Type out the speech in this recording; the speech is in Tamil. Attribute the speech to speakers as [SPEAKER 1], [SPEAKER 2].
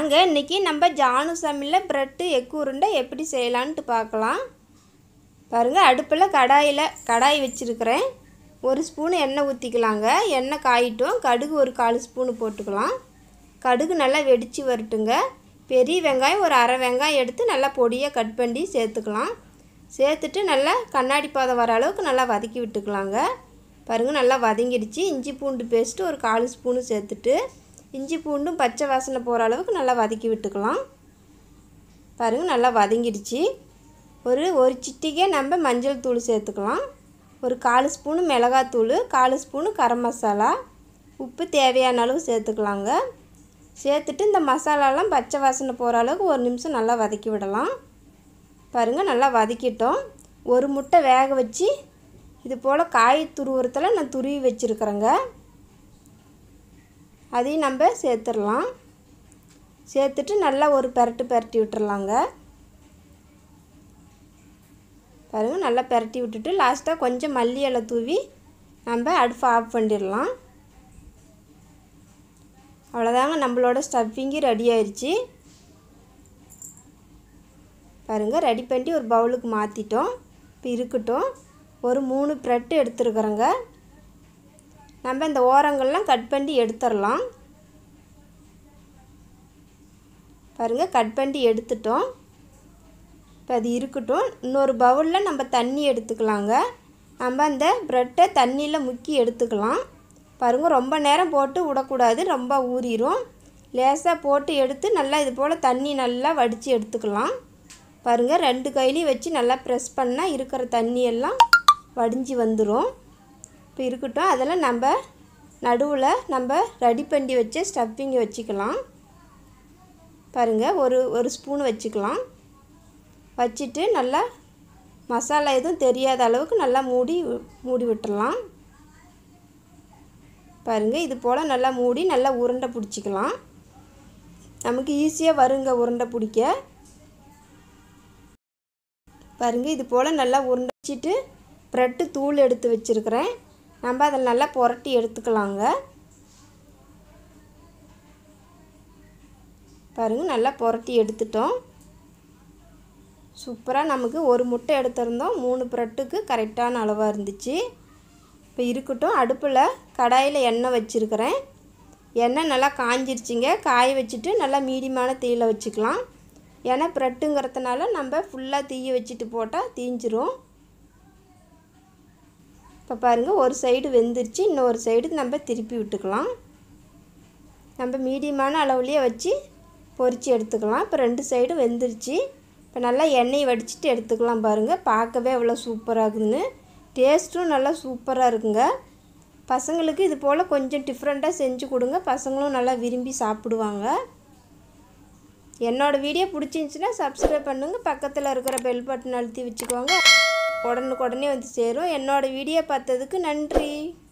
[SPEAKER 1] வாங்க இன்றைக்கி நம்ம ஜானு சமையலில் ப்ரெட்டு எக்கு உருண்டை எப்படி செய்யலான்ட்டு பார்க்கலாம் பாருங்கள் அடுப்பில் கடாயில் கடாய் வச்சுருக்கிறேன் ஒரு ஸ்பூன் எண்ணெய் ஊற்றிக்கலாங்க எண்ணெய் காயிட்டும் கடுகு ஒரு கால் ஸ்பூனு போட்டுக்கலாம் கடுகு நல்லா வெடித்து வரட்டுங்க பெரிய வெங்காயம் ஒரு அரை வெங்காயம் எடுத்து நல்லா பொடியாக கட் பண்ணி சேர்த்துக்கலாம் சேர்த்துட்டு நல்லா கண்ணாடி பாதம் வர அளவுக்கு நல்லா வதக்கி விட்டுக்கலாங்க பாருங்கள் நல்லா வதங்கிடுச்சு இஞ்சி பூண்டு பேஸ்ட்டு ஒரு கால் ஸ்பூனு சேர்த்துட்டு இஞ்சி பூண்டும் பச்சை வாசனை போகிற அளவுக்கு நல்லா வதக்கி விட்டுக்கலாம் பாருங்கள் நல்லா வதங்கிடுச்சு ஒரு ஒரு சிட்டிக்கே நம்ம மஞ்சள் தூள் சேர்த்துக்கலாம் ஒரு கால் ஸ்பூனு மிளகாத்தூள் கால் ஸ்பூனு கரம் மசாலா உப்பு தேவையான அளவு சேர்த்துக்கலாங்க சேர்த்துட்டு இந்த மசாலாலாம் பச்சை வாசனை போகிற அளவுக்கு ஒரு நிமிஷம் நல்லா வதக்கி விடலாம் பாருங்கள் நல்லா வதக்கிட்டோம் ஒரு முட்டை வேக வச்சு இது போல் காய் துருவுறத்தில் நான் துருவி வச்சுருக்குறேங்க அதையும் நம்ம சேர்த்துடலாம் சேர்த்துட்டு நல்லா ஒரு பெரட்டு பெரட்டி விட்டுறலாங்க பாருங்கள் நல்லா பெரட்டி விட்டுட்டு லாஸ்ட்டாக கொஞ்சம் மல்லி இலை தூவி நம்ம அடுப்பை ஆஃப் பண்ணிடலாம் அவ்வளோதாங்க நம்மளோட ஸ்டஃபிங்கு ரெடி ஆயிடுச்சு பாருங்கள் ரெடி பண்ணி ஒரு பவுலுக்கு மாற்றிட்டோம் இப்போ இருக்கட்டும் ஒரு மூணு ப்ரெட்டு எடுத்துருக்குறோங்க நம்ம இந்த ஓரங்கள்லாம் கட் பண்ணி எடுத்துடலாம் பாருங்கள் கட் பண்ணி எடுத்துட்டோம் இப்போ அது இருக்கட்டும் இன்னொரு பவுலில் நம்ம தண்ணி எடுத்துக்கலாங்க நம்ம அந்த ப்ரெட்டை தண்ணியில் முக்கி எடுத்துக்கலாம் பாருங்கள் ரொம்ப நேரம் போட்டு விடக்கூடாது ரொம்ப ஊறிடும் லேசாக போட்டு எடுத்து நல்லா இது போல் தண்ணி நல்லா வடித்து எடுத்துக்கலாம் பாருங்கள் ரெண்டு கையிலையும் வச்சு நல்லா ப்ரெஸ் பண்ணால் இருக்கிற தண்ணியெல்லாம் வடிஞ்சு வந்துடும் இப்போ இருக்கட்டும் அதெல்லாம் நம்ம நடுவில் நம்ம ரெடி பண்ணி வச்சு ஸ்டஃப்பிங்கை வச்சுக்கலாம் பாருங்கள் ஒரு ஒரு ஸ்பூன் வச்சுக்கலாம் வச்சுட்டு நல்லா மசாலா எதுவும் தெரியாத அளவுக்கு நல்லா மூடி மூடி விட்டுறலாம் பாருங்கள் இது போல் நல்லா மூடி நல்லா உருண்டை பிடிச்சிக்கலாம் நமக்கு ஈஸியாக வருங்க உருண்டை பிடிக்க பாருங்கள் இது போல் நல்லா உருண்டை வச்சுட்டு ப்ரெட்டு தூள் எடுத்து வச்சுருக்கிறேன் நம்ம அதில் நல்லா புரட்டி எடுத்துக்கலாங்க பாருங்கள் நல்லா புரட்டி எடுத்துட்டோம் சூப்பராக நமக்கு ஒரு முட்டை எடுத்திருந்தோம் மூணு ப்ரெட்டுக்கு கரெக்டான அளவாக இருந்துச்சு இப்போ இருக்கட்டும் அடுப்பில் கடாயில் எண்ணெய் வச்சுருக்கிறேன் எண்ணெய் நல்லா காஞ்சிருச்சுங்க காய வச்சுட்டு நல்லா மீடியமான தீயில் வச்சுக்கலாம் ஏன்னா ப்ரெட்டுங்கிறதுனால நம்ம ஃபுல்லாக தீய வச்சுட்டு போட்டால் தீஞ்சிரும் இப்போ பாருங்கள் ஒரு சைடு வெந்துருச்சு இன்னொரு சைடு நம்ம திருப்பி விட்டுக்கலாம் நம்ம மீடியமான அளவுலேயே வச்சு பொரித்து எடுத்துக்கலாம் இப்போ ரெண்டு சைடும் வெந்துருச்சு இப்போ நல்லா எண்ணெய் வடிச்சிட்டு எடுத்துக்கலாம் பாருங்கள் பார்க்கவே எவ்வளோ சூப்பராக இருக்குதுன்னு டேஸ்ட்டும் நல்லா சூப்பராக இருக்குங்க பசங்களுக்கு இது போல் கொஞ்சம் டிஃப்ரெண்ட்டாக செஞ்சு கொடுங்க பசங்களும் நல்லா விரும்பி சாப்பிடுவாங்க என்னோடய வீடியோ பிடிச்சிருந்துச்சின்னா சப்ஸ்கிரைப் பண்ணுங்கள் பக்கத்தில் இருக்கிற பெல் பட்டன் அழுத்தி வச்சுக்கோங்க உடனுக்குடனே வந்து சேரும் என்னோடய வீடியோ பார்த்ததுக்கு நன்றி